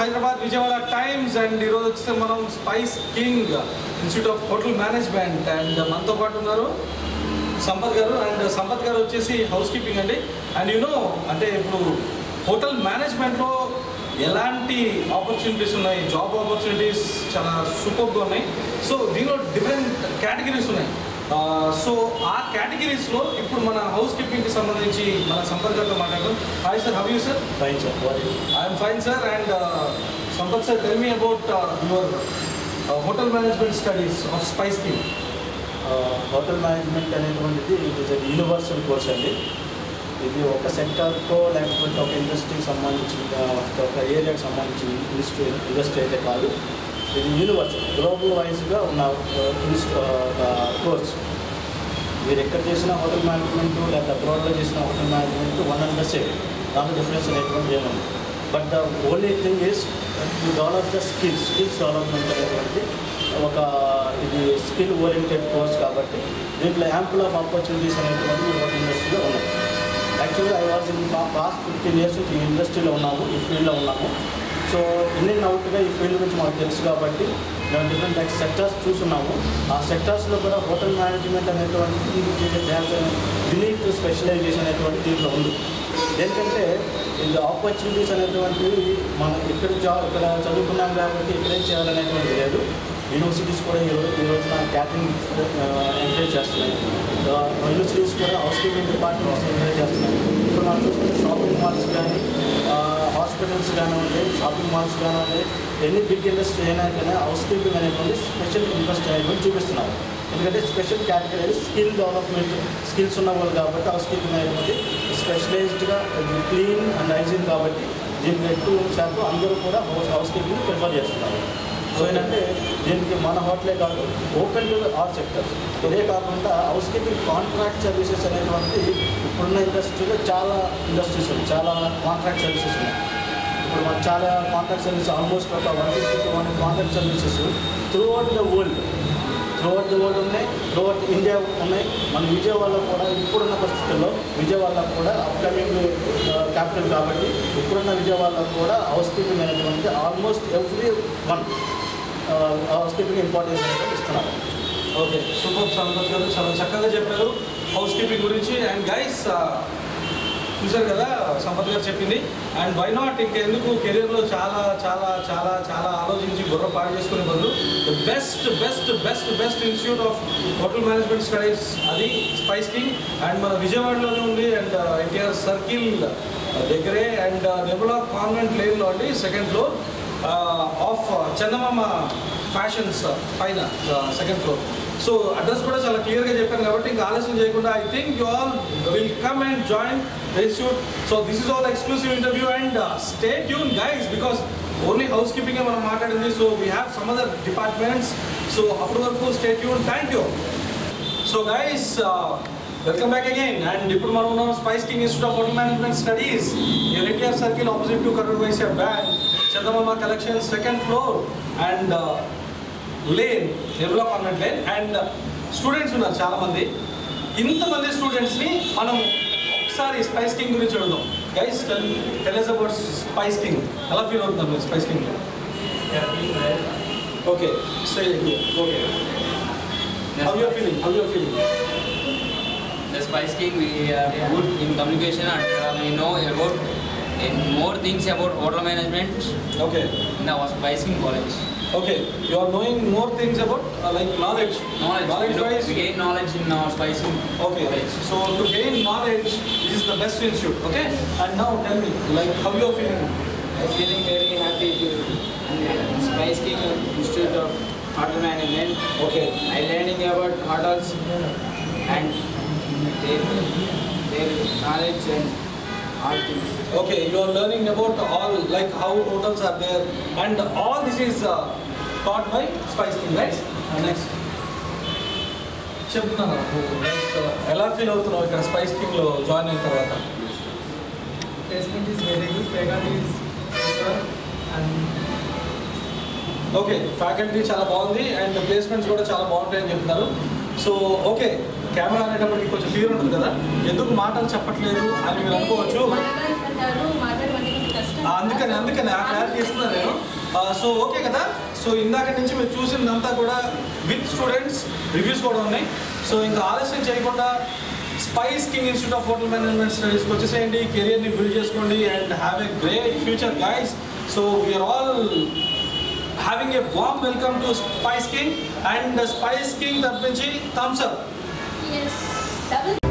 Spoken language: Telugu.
హైదరాబాద్ విజయవాడ టైమ్స్ అండ్ ఈరోజు వచ్చేసి మనం Spice king institute of hotel management and మనతో పాటు ఉన్నారు సంపత్ గారు అండ్ సంపత్ గారు వచ్చేసి హౌస్ కీపింగ్ అండి అండ్ యూనో అంటే ఇప్పుడు హోటల్ మేనేజ్మెంట్లో ఎలాంటి ఆపర్చునిటీస్ ఉన్నాయి జాబ్ ఆపర్చునిటీస్ చాలా సూపర్గా ఉన్నాయి సో దీనిలో డిఫరెంట్ కేటగిరీస్ ఉన్నాయి సో ఆ కేటగిరీస్లో ఇప్పుడు మన హౌస్ కీపింగ్కి సంబంధించి మన సంపత్ గారితో మాట్లాడదాం hi sir how you sir fine sir I'm fine sir and Sampath sir tell me about your hotel management studies of Spice King hotel management అనేటువంటిది ఇట్ ఇస్ యూనివర్సల్ కోర్స్ అండి ఇది ఒక సెక్టార్కో లేకపోతే ఒక ఇండస్ట్రీకి సంబంధించిన ఒక ఏరియాకి సంబంధించిన ఇండస్ట్రీ ఇండస్ట్రీ అయితే కాదు ఇది యూనివర్సల్ గ్లోబల్ వైజ్గా ఉన్న కోర్స్ మీరు ఎక్కడ చేసిన హోటల్ మేనేజ్మెంట్ లేదా అబ్రాడ్లో చేసిన hotel management one and the same దాంట్లో డిఫరెన్స్ అనేటువంటి ఏముంది but the only thing is to develop the skills skills development అనేటువంటి ఒక ఇది స్కిల్ ఓరియంటెడ్ కోర్స్ కాబట్టి దీంట్లో యాంపుల్ ఆఫ్ ఆపర్చునిటీస్ అనేటువంటి హోటల్ ఇండస్ట్రీలో ఉన్నాయి యాక్చువల్గా I was in past fifteen years ఈ ఇండస్ట్రీలో ఉన్నాము ఈ ఫీల్డ్లో ఉన్నాము సో ఇన్ అండ్ అవుట్గా ఈ ఫీల్డ్ గురించి మాకు తెలుసు కాబట్టి మేము డిఫరెంట్ టైప్స్ సెక్టార్స్ చూస్తున్నాము ఆ సెక్టార్స్లో కూడా హోటల్ మేనేజ్మెంట్ అనేటువంటి యూనిక్ స్పెషలైజేషన్ అనేటువంటి దీంట్లో ఉంది ఏంటంటే ఇది ఆపర్చునిటీస్ అనేటువంటివి మనం ఇక్కడ జాబ్ ఇక్కడ చదువుకున్నాం కాబట్టి ఇక్కడే చేయాలనేటువంటిది లేదు యూనివర్సిటీస్ కూడా ఈ రోజు ఈ రోజున క్యాటరింగ్ ఎంకరేజ్ చేస్తున్నాయి యూనివర్సిటీస్ కూడా హౌస్ కీపింగ్ డిపార్ట్మెంట్స్ ఎంకరేజ్ చేస్తున్నాయి ఇప్పుడు మనం చూసుకుంటే షాపింగ్ మాల్స్ కానీ హాస్పిటల్స్ కానివ్వండి షాపింగ్ మాల్స్ కానివ్వండి ఎన్ని బిగ్ ఇండస్ట్రీ అయినా కానీ హౌస్ కీపింగ్ అనేటువంటి స్పెషల్ ఇంట్రెస్ట్ అనేటువంటి చూపిస్తున్నారు ఎందుకంటే special category skill development skills ఉన్న వాళ్ళు కాబట్టి హౌస్ కీపింగ్ అనేటువంటి స్పెషలైజ్డ్గా క్లీన్ అండ్ హైజీన్ కాబట్టి దీనికి ఎక్కువ శాతం అందరూ కూడా హౌస్ హౌస్ కీపింగ్ ప్రిఫర్ చేస్తున్నారు సో ఏంటంటే దీనికి మన హోటలే కాదు ఓపెన్ టు ఆల్ సెక్టర్స్ ఇదే కాకుండా హౌస్ కీపింగ్ కాంట్రాక్ట్ సర్వీసెస్ అనేటువంటి ఇప్పుడున్న ఇండస్ట్రీలో చాలా ఇండస్ట్రీస్ ఉన్నాయి చాలా కాంట్రాక్ట్ సర్వీసెస్ ఉన్నాయి ఇప్పుడు మనకు చాలా కాంట్రాక్ట్ సర్వీస్ ఆల్మోస్ట్ ఒక one fifty two one contract services throughout the world throughout the world ఉన్నాయి త్రూ అవుట్ ఇండియా ఉన్నాయి మన విజయవాడలో కూడా ఇప్పుడున్న పరిస్థితుల్లో విజయవాడలో కూడా అప్కమింగ్ క్యాపిటల్ కాబట్టి ఇప్పుడున్న విజయవాడలో కూడా హౌస్ కీపింగ్ అనేటువంటి almost every one house keeping importance అనేది ఇస్తున్నారు ఓకే సూపర్ సంపత్ గారు చాలా చక్కగా చెప్పారు హౌస్ కీపింగ్ గురించి అండ్ గైస్ చూశారు కదా సంపత్ గారు చెప్పింది అండ్ వై నాట్ ఇంకెందుకు కెరీర్లో చాలా చాలా చాలా చాలా ఆలోచించి బుర్ర పాడు చేసుకునే బదులు the best best best best institute of hotel management studies అది స్పైస్ కింగ్ అండ్ మన విజయవాడలోనే ఉంది అండ్ ఎన్టీఆర్ సర్కిల్ దగ్గరే అండ్ నిర్మలా కాన్వెంట్ లేన్లో అండి second floor of Chandamama fashions పైన సెకండ్ ఫ్లోర్ సో అడ్రస్ కూడా చాలా క్లియర్గా చెప్పాను కాబట్టి ఇంకా ఆలస్యం చేయకుండా I think you all will come and join institute so this is all exclusive interview and stay tune guys because only house keeping మనం మాట్లాడింది so we have some other departments so అప్పటి వరకు stay tune thank you so guys welcome back again and ఇప్పుడు మనం ఉన్నాం Spice king institute of hotel management studies NTR circle opposite to Karur Vysya bank Chandamama collection second floor and lane Nirmala convent lane and students ఉన్నారు చాలామంది ఇంతమంది స్టూడెంట్స్ని మనం ఒకసారి స్పైస్ కింగ్ గురించి అడుగుదాం guys tell us about Spice King ఎలా ఫీల్ అవుతున్నారు మీరు Spice King okay say okay how you're feeling how you're feeling The Spice King, we are good in communication and uh, we know about in more things about hotel management okay in our Spice King college. Okay, you are knowing more things about uh, like knowledge. Knowledge, Knowledge we, know, wise. we gain knowledge in our Spice King Okay. college. So to gain knowledge, this is the best institute. Okay. And now tell me, like how you are feeling. I'm feeling very happy to uh, Spice King Institute of Hotel Management. Okay. I'm learning about hotels and their, their knowledge and all things. Okay, you are learning about all like how hotels are there, and all this is uh, taught by Spice King, right? And next. చెప్తున్నాను లైక్ ఎలా ఫీల్ అవుతున్నావు ఇక్కడ స్పైస్ కింగ్లో జాయిన్ అయిన తర్వాత placement is very good. Faculty is super and okay faculty చాలా బాగుంది అండ్ ప్లేస్మెంట్స్ కూడా చాలా బాగుంటాయని చెప్తున్నారు సో ఓకే కెమెరా అనేటప్పటికి కొంచెం ఫీర్ ఉంటుంది కదా ఎందుకు మాటలు చెప్పట్లేదు అని మీరు అనుకోవచ్చు మాట్లాడాలంటారు మాట్లాడమంటే కొంచెం కష్టం ఆ, అందుకని అందుకని ఆ క్లారిటీ ఇస్తున్నాను నేను సో ఓకే కదా సో ఇందాక నుంచి మీరు చూసిందంతా కూడా విత్ స్టూడెంట్స్ రివ్యూస్ కూడా ఉన్నాయి సో ఇంకా ఆలస్యం చేయకుండా spice king institute of hotel management స్టడీస్కి వచ్చేసేయండి కెరియర్ని బిల్డ్ చేసుకోండి and have a great future guys so we are all having a warm welcome to spice king and spice king తరపు నుంచి థమ్స్ అప్ Yes. Double